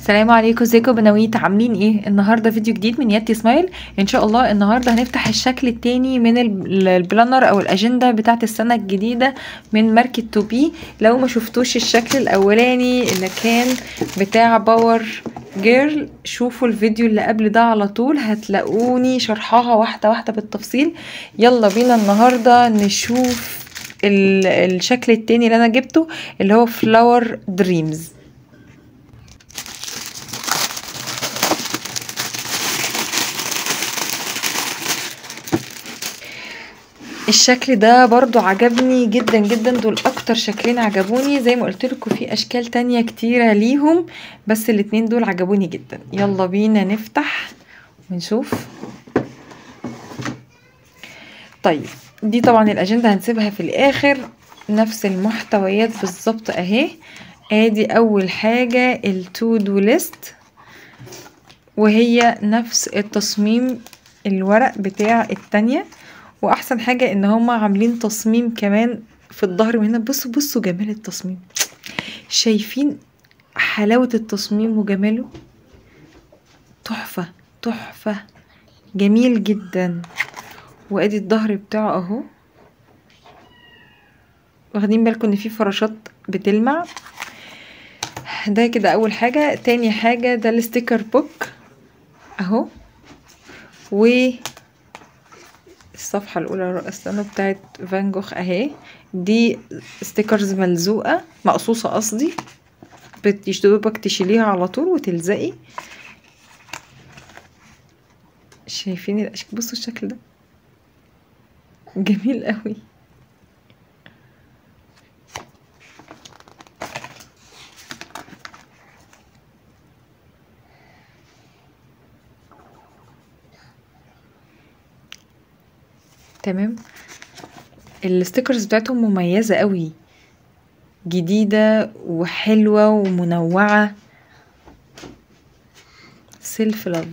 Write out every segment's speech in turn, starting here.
السلام عليكم ازيكم يا بنويت عاملين ايه النهارده فيديو جديد من ياتي سمايل ان شاء الله النهارده هنفتح الشكل التاني من ال- البلانر او الاجنده بتاعه السنه الجديده من ماركه تو بي لو ما شفتوش الشكل الاولاني اللي كان بتاع باور جيرل شوفوا الفيديو اللي قبل ده على طول هتلاقوني شرحها واحده واحده بالتفصيل يلا بينا النهارده نشوف ال- الشكل التاني اللي انا جبته اللي هو فلاور دريمز الشكل ده برضو عجبني جدا جدا دول اكتر شكلين عجبوني زي ما قلت لكم في اشكال تانية كتيرة ليهم بس الاتنين دول عجبوني جدا يلا بينا نفتح ونشوف طيب دي طبعا الاجندة هنسيبها في الاخر نفس المحتويات بالظبط اهي ادي اول حاجة التو دو ليست وهي نفس التصميم الورق بتاع التانية واحسن حاجة ان هما عاملين تصميم كمان في الظهر من هنا بصوا بصوا جمال التصميم شايفين حلاوة التصميم وجماله تحفة تحفة جميل جدا وادي الظهر بتاعه اهو واخدين بالكم ان في فراشات بتلمع ده كده اول حاجة تاني حاجة ده الستيكر بوك اهو و الصفحة الأولى رأسنا بتاعت فان جوخ أهي دي ستيكرز ملزوقة مقصوصة قصدي بتشدوبك تشيليها على طول وتلزقي شايفين الأشكال بصوا الشكل ده جميل قوي تمام الستيكرز بتاعتهم مميزة قوي جديدة وحلوة ومنوعة سيلف لاف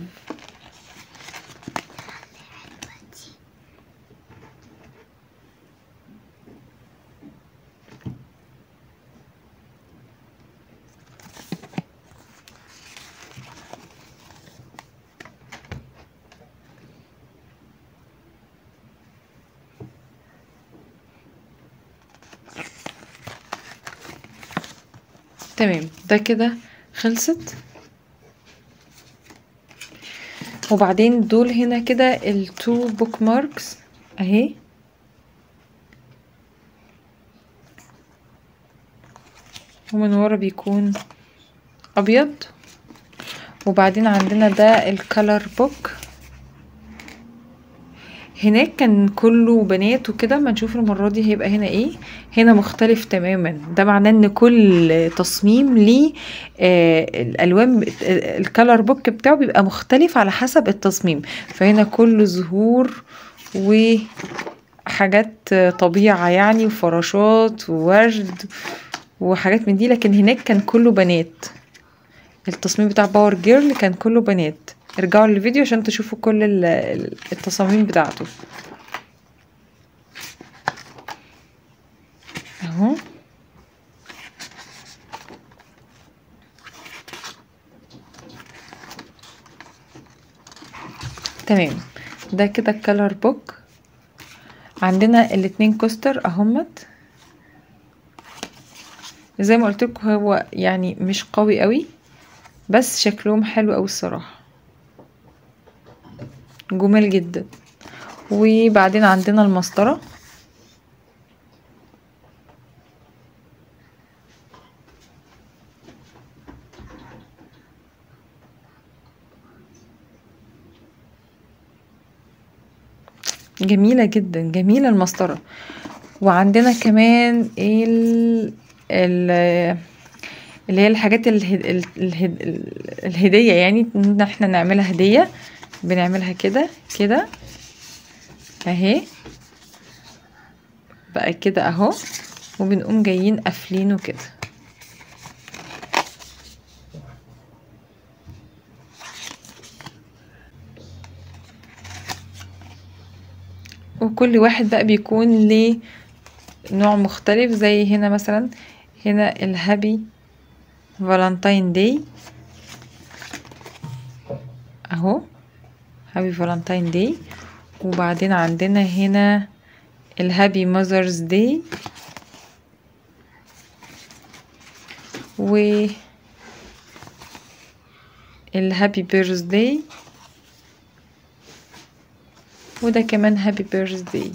تمام ده كده خلصت وبعدين دول هنا كده التو بوك ماركس اهي ومن ورا بيكون ابيض وبعدين عندنا ده الكالر بوك هناك كان كله بنات وكده ما نشوف المرة دي هيبقى هنا ايه هنا مختلف تماما ده معناه ان كل تصميم ليه آه الالوان الكالر بوك بتاعه بيبقى مختلف على حسب التصميم فهنا كله زهور وحاجات طبيعة يعني وفراشات وورد وحاجات من دي لكن هناك كان كله بنات التصميم بتاع باور جيرل كان كله بنات ارجعوا للفيديو عشان تشوفوا كل التصاميم بتاعته اهو تمام ده كده الكالر بوك عندنا الاتنين كوستر اهمت زي ما قلت لكم هو يعني مش قوي قوي بس شكلهم حلو قوي الصراحه جمال جدا وبعدين عندنا المسطرة جميلة جدا جميلة المسطرة وعندنا كمان ال ال اللي هي الحاجات اله... اله... الهدية يعني ان احنا نعملها هدية بنعملها كده كده اهي بقى كده اهو وبنقوم جايين قافلينه كده وكل واحد بقى بيكون ليه نوع مختلف زي هنا مثلا هنا الهابي فالنتاين داي اهو هابي فالنتاين داي وبعدين عندنا هنا الهابي ماذرز داي و الهابي بيرث داي وده كمان هابي بيرث داي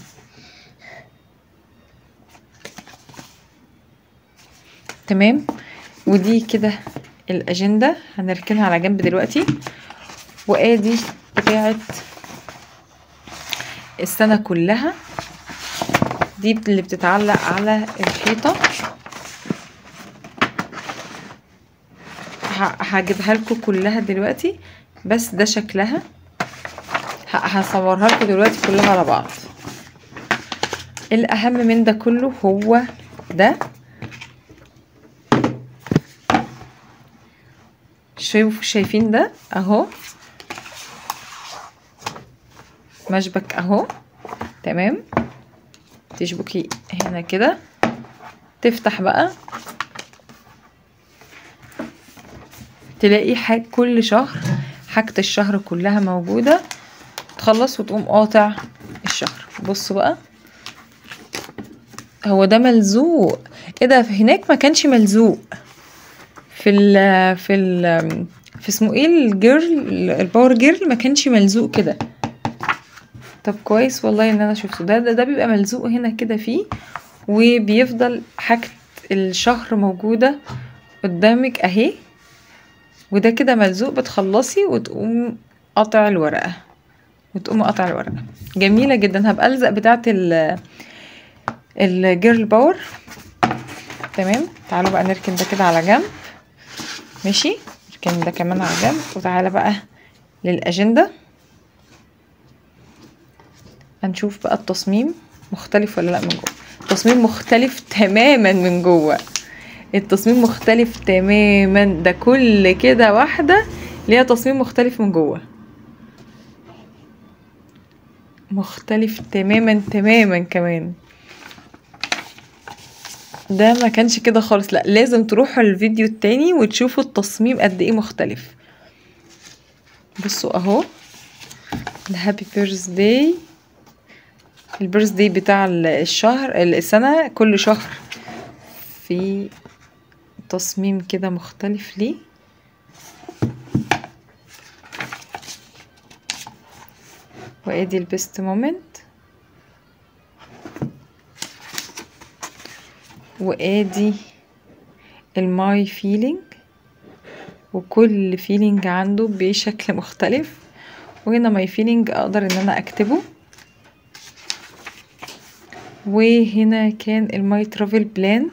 تمام ودي كده الاجنده هنركنها على جنب دلوقتي وادي بتاعه السنه كلها دي اللي بتتعلق على الحيطه هجيبها لكم كلها دلوقتي بس ده شكلها هصورها لكم دلوقتي كلها على بعض الاهم من ده كله هو ده شايف شايفين ده اهو مشبك اهو تمام تشبكي هنا كده تفتح بقى تلاقي حاجة كل شهر حاجة الشهر كلها موجودة تخلص وتقوم قاطع الشهر بصوا بقى هو ده ملزوق ايه ده هناك ما كانش ملزوق في ال في ال في اسمه ايه الجيرل الباور جيرل ما كانش ملزوق كده طب كويس والله ان انا شفته ده ده, ده بيبقى ملزوق هنا كده فيه وبيفضل حاجة الشهر موجودة قدامك اهي وده كده ملزوق بتخلصي وتقوم قطع الورقة وتقوم قطع الورقة جميلة جدا هبقى الزق بتاعة ال الجيرل باور تمام تعالوا بقى نركن ده كده على جنب ماشي نركن ده كمان على جنب وتعالى بقى للأجندة هنشوف بقى التصميم مختلف ولا لا من جوه التصميم مختلف تماما من جوه التصميم مختلف تماما ده كل كده واحدة ليها تصميم مختلف من جوه مختلف تماما تماما كمان ده ما كانش كده خالص لا لازم تروحوا الفيديو التاني وتشوفوا التصميم قد ايه مختلف بصوا اهو الهابي بيرث داي البيرث داي بتاع الشهر السنة كل شهر في تصميم كده مختلف ليه وادي البيست مومنت وادي الماي فيلينج وكل فيلينج عنده بشكل مختلف وهنا ماي فيلينج اقدر ان انا اكتبه وهنا كان الماي ترافل بلان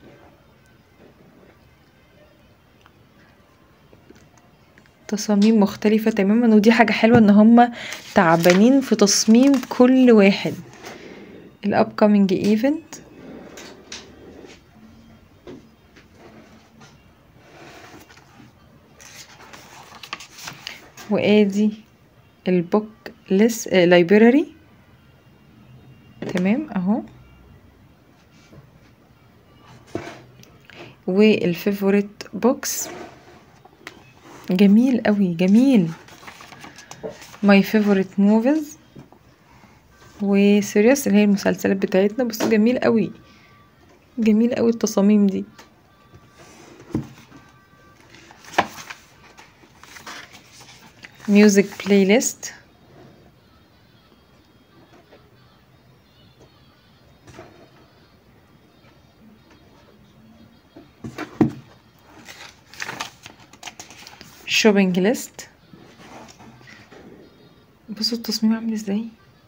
تصاميم مختلفة تماما ودي حاجة حلوة ان هما تعبانين في تصميم كل واحد ال upcoming event وادي البوك لس لايبراري تمام اهو والفيفوريت بوكس جميل قوي جميل ماي فيفوريت موفيز وسيريوس اللي هي المسلسلات بتاعتنا بس جميل قوي جميل قوي التصاميم دي ميوزك بلاي ليست شوبينج ليست بصوا التصميم عامل ازاي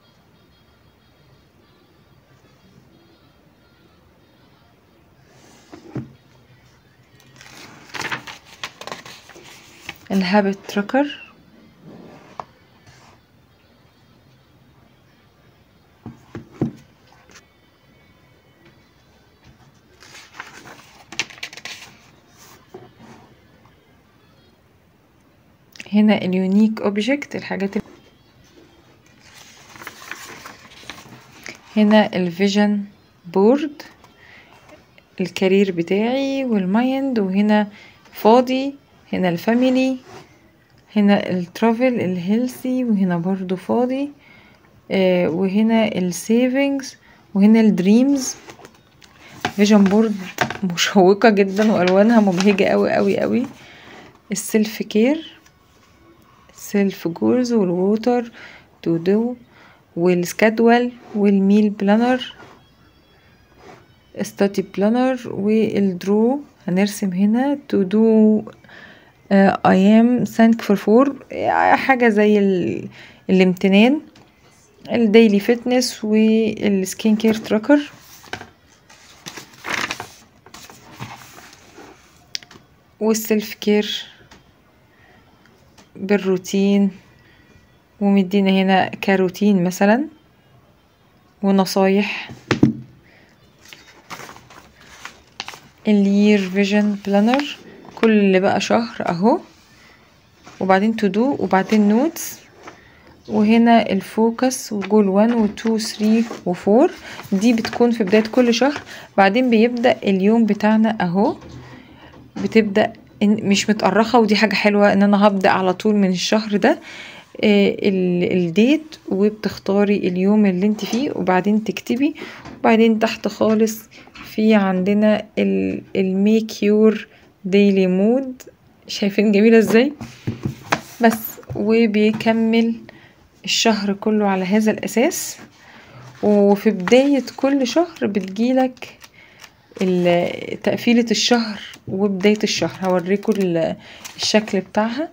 الهابت تراكر هنا اليونيك اوبجكت الحاجات ال... هنا الفيجن بورد الكارير بتاعي والمايند وهنا فاضي هنا الفاميلي هنا الترافل الهيلثي وهنا برضو فاضي آه وهنا السيفنجز وهنا الدريمز فيجن بورد مشوقة جدا والوانها مبهجة قوي قوي قوي السيلف كير سيلف جولز والووتر تو دو والسكادول والميل بلانر ستاتي بلانر والدرو هنرسم هنا تو دو اي ام ثانك فور فور حاجه زي ال- الامتنان الديلي فيتنس والسكين كير تراكر والسيلف كير بالروتين ومدينا هنا كروتين مثلا ونصايح الير فيجن بلانر كل بقى شهر اهو وبعدين تو دو وبعدين نوتس وهنا الفوكس وجول 1 و 2 3 و 4 دي بتكون في بداية كل شهر بعدين بيبدأ اليوم بتاعنا اهو بتبدأ إن- مش متأرخة ودي حاجة حلوة ان انا هبدأ على طول من الشهر ده آه، ال- الديت وبتختاري اليوم اللي انت فيه وبعدين تكتبي وبعدين تحت خالص في عندنا الميك يور ديلي مود شايفين جميلة ازاي بس وبيكمل الشهر كله على هذا الأساس وفي بداية كل شهر بتجيلك ال- تقفيلة الشهر وبداية الشهر هوريكم ال- الشكل بتاعها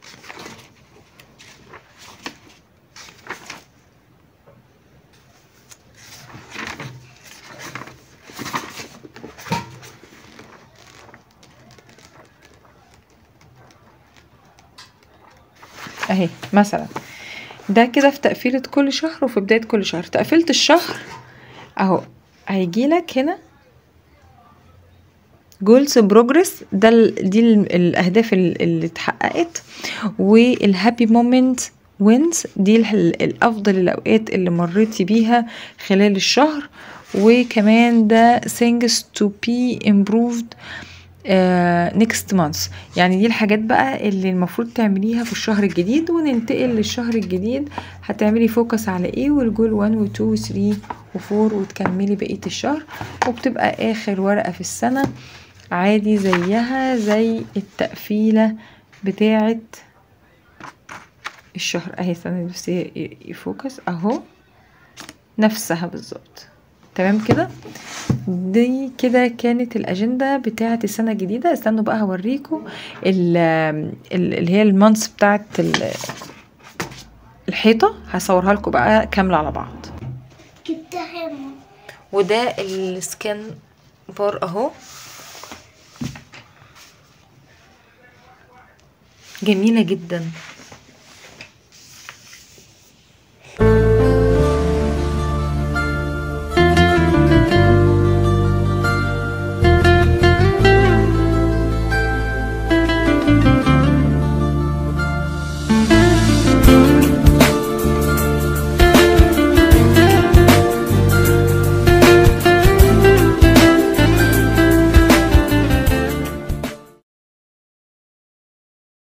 اهي مثلا ده كده في تقفيلة كل شهر وفي بداية كل شهر تقفيلة الشهر اهو هيجيلك هنا جولز بروجرس ده ال- دي ال- الاهداف ال- اللي اتحققت والهابي مومنت وينز دي ال- الافضل الاوقات اللي مريتي بيها خلال الشهر وكمان ده things to be improved نيكست مانث يعني دي الحاجات بقى اللي المفروض تعمليها في الشهر الجديد وننتقل للشهر الجديد هتعملي فوكس على ايه والجول 1 و 2 و 3 و 4 وتكملي بقية الشهر وبتبقى اخر ورقة في السنة عادي زيها زي التقفيلة بتاعة الشهر اهي استنى بس ي- يفوكس اهو نفسها بالظبط تمام كده دي كده كانت الأجندة بتاعة السنة الجديدة استنوا بقى هوريكم ال- ال- اللي هي المانس بتاعة ال- الحيطة هصورها لكم بقى كاملة على بعض جبتها يا ماما وده السكان بار اهو جميلة جدا